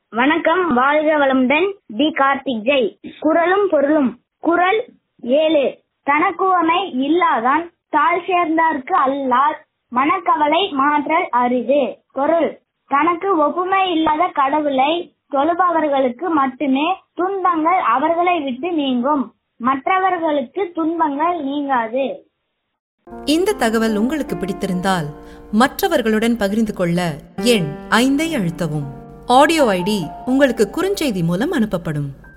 வணக்கம் வாழ்க வளமுடன் டி கார்த்திக் ஜெய் குரலும் பொருளும் குரல் ஏழு தனக்குவமை இல்லாதான் தாழ் சேர்ந்தார்க்கு அல்லால் மனக்கவலை மாற்றல் அரிது பொருள் தனக்கு ஒப்புமை இல்லாத கடவுளை தொழுபவர்களுக்கு மட்டுமே துன்பங்கள் அவர்களை விட்டு நீங்கும் மற்றவர்களுக்கு துன்பங்கள் நீங்காது இந்த தகவல் உங்களுக்கு பிடித்திருந்தால் மற்றவர்களுடன் பகிர்ந்து கொள்ள எண் ஐந்தை அழுத்தவும் ஆடியோ ஐடி உங்களுக்கு குறுஞ்செய்தி மூலம் அனுப்பப்படும்